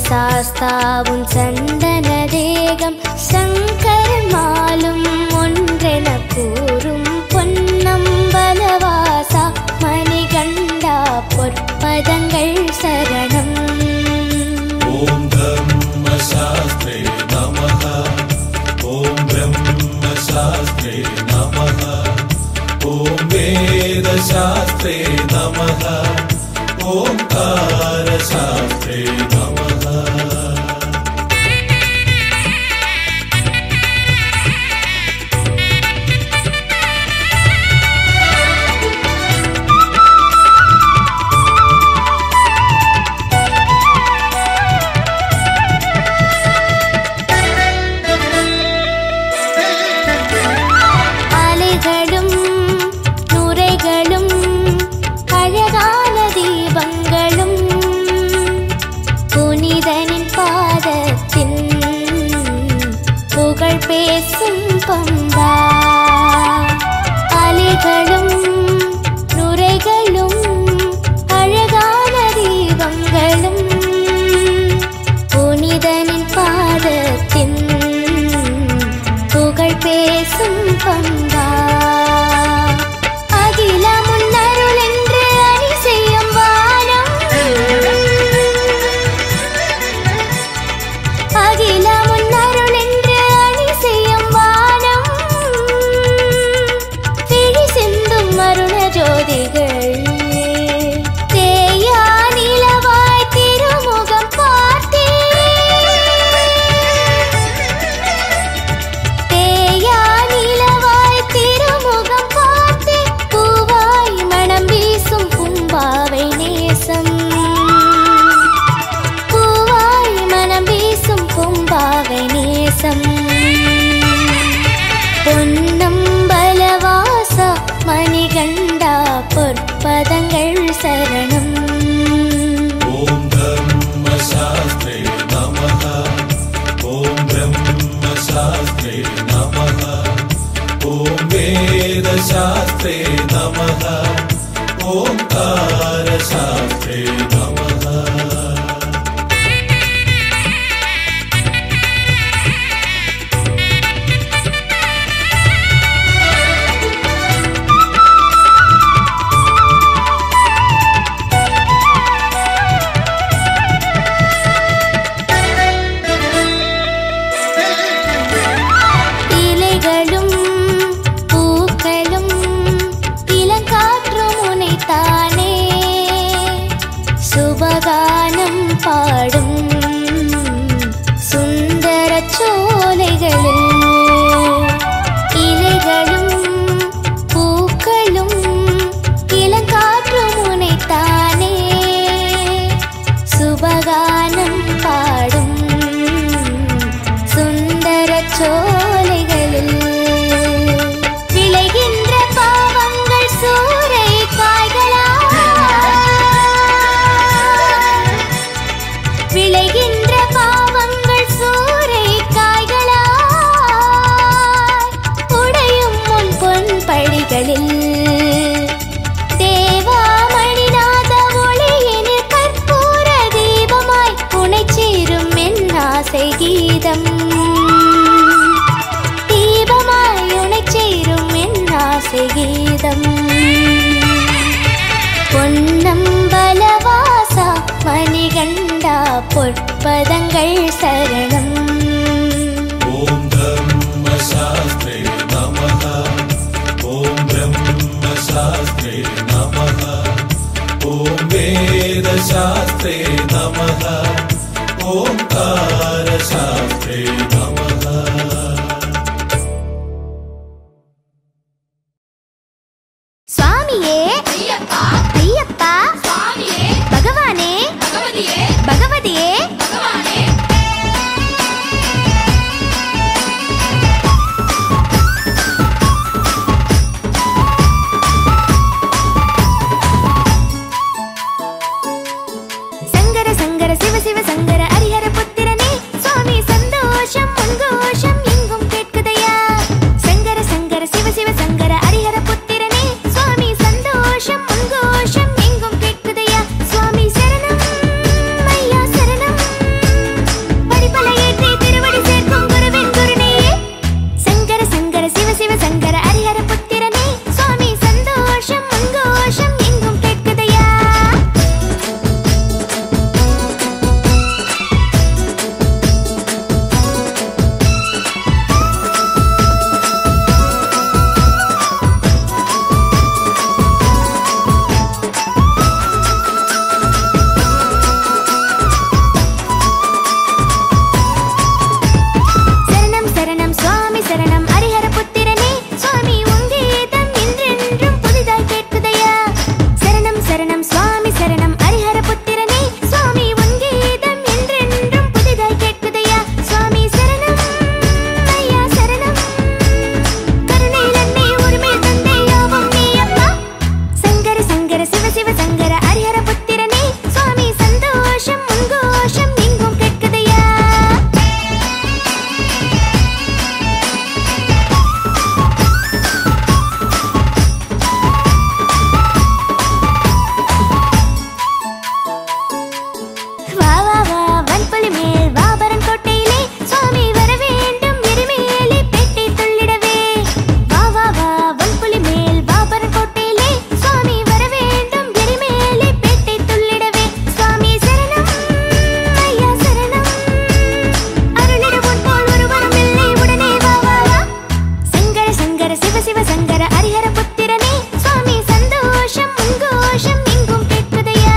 சாஸ்தாவும் சந்தன தேகம் சங்கரன் மாலும் ஒன்றென கூறும் பொன்னம்பலவாசா மணிகண்டா பொற்பதங்கள் சரணம் ॐ ब्रह्मशास्त्रे नमः ॐ ब्रह्मशास्त्रे नमः ॐ वेदशास्त्रे नमः ओङ्कारशास्त्रे नमः அலைகளும் நுரைகளும் அழகான தீபங்களும் புனிதனின் பாதத்தின் புகழ் பேசும் பம்பா அலைகளும் நுரைகளும் அழகான தீபங்களும் புனிதனின் பாதத்தின் புகழ் பேசும் பம்பா அகில முன்னருள் என்று அணி செய்யும் வானம் அகில முன்னருள் என்று அணி செய்யும் வானம் விழி சிந்தும் அருண ஜோதிகள் தேயா நிலவாய் திருமுகம் பார்த்தேன் தேயா நிலவாய் திருமுகம் பார்த்தே பூவாய் மணம் வீசும் பூம்பாவை நேசம் பூவாய் மணம் வீசும் பூம்பாவை நேசம் பொன்னம்பலவாசா மணிகண்டா பொற்பதங்கள் சரணம் ॐ ब्रह्मशास्त्रे नमः ॐ ब्रह्मशास्त्रे नमः ॐ वेदशास्त्रे नमः ओङ्कारशास्त्रे नमः இலைகளும் பூக்களும் இளங்காற்றும் உனைத்தானே சுபகானம் பாடும் சுந்தர சோலைகளில் இலைகளும் பூக்களும் இளங்காற்றும் உனைத்தானே சுபகானம் பாடும் சுந்தர சோலைகளில் விளைகின்ற பாவங்கள் சூறை காய்களா விளைகின்ற பாவங்கள் சூறை காய்களா உடையும் முன் பொன் படிகளில் தேவாமணிநாத ஒளியினில் கற்பூர தீபமாய் உனைச் சேரும் என் ஆசை கீதம் தீபமாய் உனைச் சேரும் என் ஆசை கீதம் பொன்னம்பலவாசா மணிகண்டா பொற்பதங்கள் சரணம் ॐ ब्रह्मशास्त्रे नमः ॐ ब्रह्मशास्त्रे नमः ॐ वेदशास्त्रे नमः ओङ्कारशास्त्रे नमः சுவாமியே ஐயப்பா ஐயப்பா சுவாமியே பகவானே பகவதியே பகவதியே பகவானே சங்கர சங்கர சிவ சிவ சங்கர ஹரிஹர புத்திரனே சுவாமி சந்தோஷம் பொங்கும் சரணம் சுவாமி சரணம் ஹரிஹர புத்திரனே சுவாமி உன் கீதம் என்றென்றும் புதிதாய் கேட்குதையா சுவாமி சரணம் ஐயா சரணம் கருணையில் அன்னை உரிமை தந்தை யாவும் நீ அப்பா சங்கர சங்கர சிவ சிவ சங்கர ஹரிஹர புத்திரனே சுவாமி சந்தோஷம் உங்கோஷம் எங்கும் கேட்குதையா வா வா வா வன்புலி மேல் வாபரன் கோட்டையிலே சுவாமி வர வேண்டும் எரிமேலே பேட்டை துள்ளிடவே வா வா வா வன்புலி மேல் வாபரன் கோட்டையிலே சுவாமி வர வேண்டும் எரிமேலே பேட்டை துள்ளிடவே சுவாமி சரணம் ஐயா சரணம் அருளிட உன் போல் ஒருவரும் இல்லை உடனே வா வா வா சங்கர சங்கர சிவ சிவ சங்கர ஹரிஹர புத்திரனே சுவாமி சந்தோஷம் உங்கோஷம் எங்கும் கேட்குதையா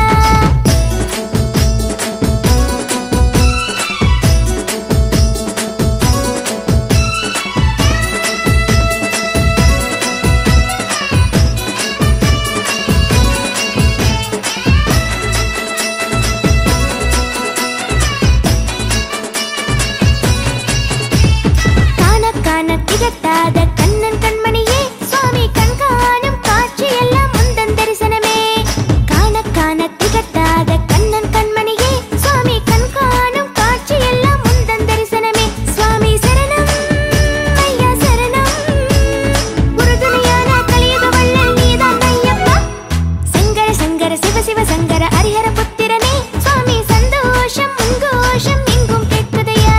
காண காண திகட்டாத கண்ணன் கண்மணியே சுவாமி கண் காணும் காட்சி எல்லாம் முந்தன் தரிசனமே காண காண திகட்டாத கண்ணன் கண்மணியே சுவாமி கண் காணும் காட்சி எல்லாம் முந்தன் தரிசனமே சுவாமி சரணம் ஐயா சரணம் உறுதுணையான கலியுக வள்ளல் நீதான் ஐயப்பா சங்கர சங்கர சிவ சிவ சங்கர ஹரிஹர புத்திரனே சுவாமி சந்தோஷம் உங்கோஷம் எங்கும் கேட்குதையா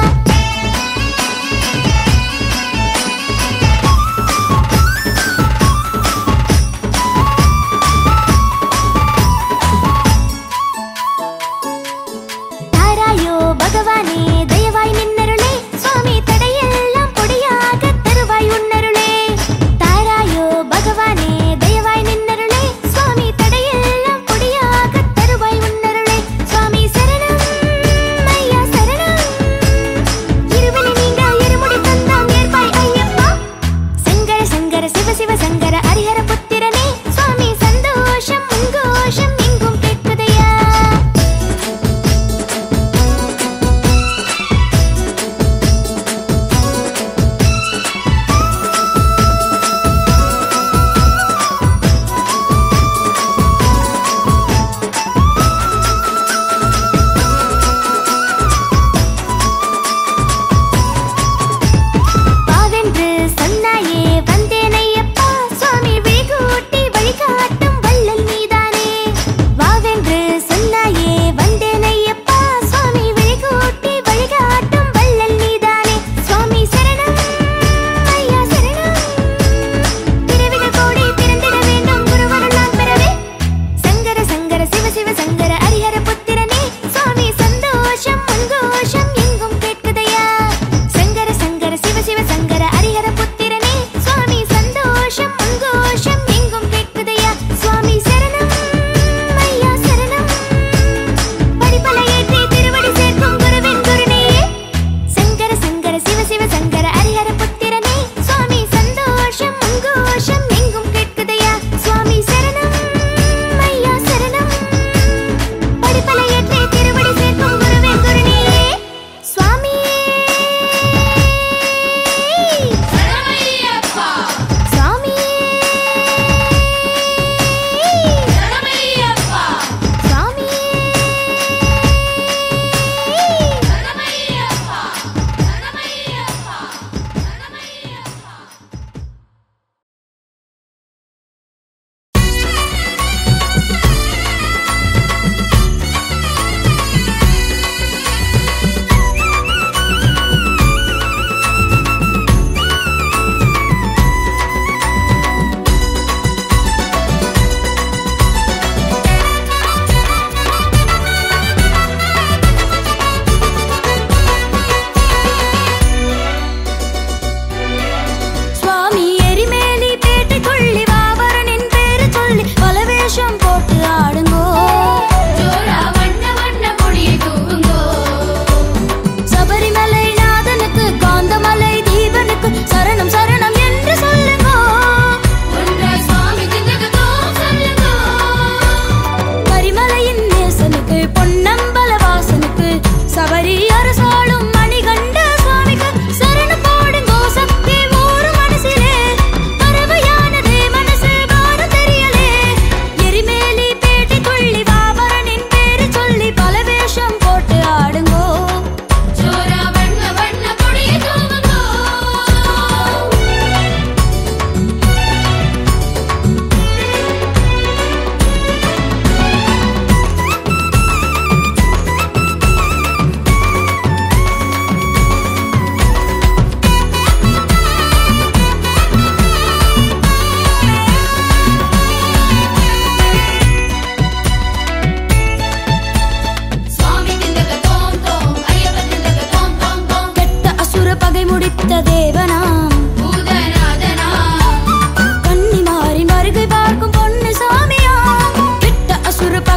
தாராயோ பகவானே தயவாய் நின்னருளே சுவாமி தடையெல்லாம் பொடியாக தருவாய் உன்னருளே தாராயோ பகவானே தயவாய் நின்னருளே சுவாமி தடையெல்லாம் பொடியாக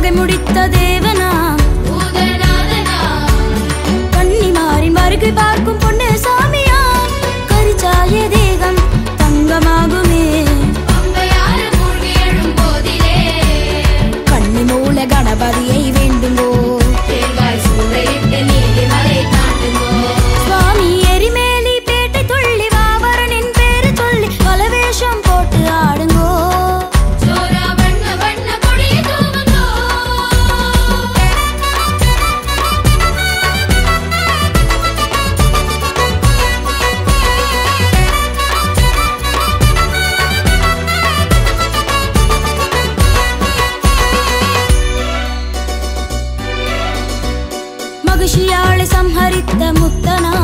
வேலை முடித்த தேவனா பூதநாதனா கன்னிமாரின் வருகை பார்க்கும் பொண்ணு சாமியா கரிச்சாய தேகம் தங்கமாகுமே பம்பையாறு மூழ்கி எழும் போதிலே கன்னி மூல கணபதியை வேண்டுங்கோ தேங்காய் சூளையிட்டு நீலிமலை தாண்டுங்கோ சுவாமி எரிமேலி பேட்டை துள்ளி வாவரனின் பேரு சொல்லி பலவேஷம் போட்டு ஆடுங்கோ ஜோரா வண்ண வண்ண கொடியை தூவுங்கோ மகிஷியாளை சம்ஹரித்த முத்தனா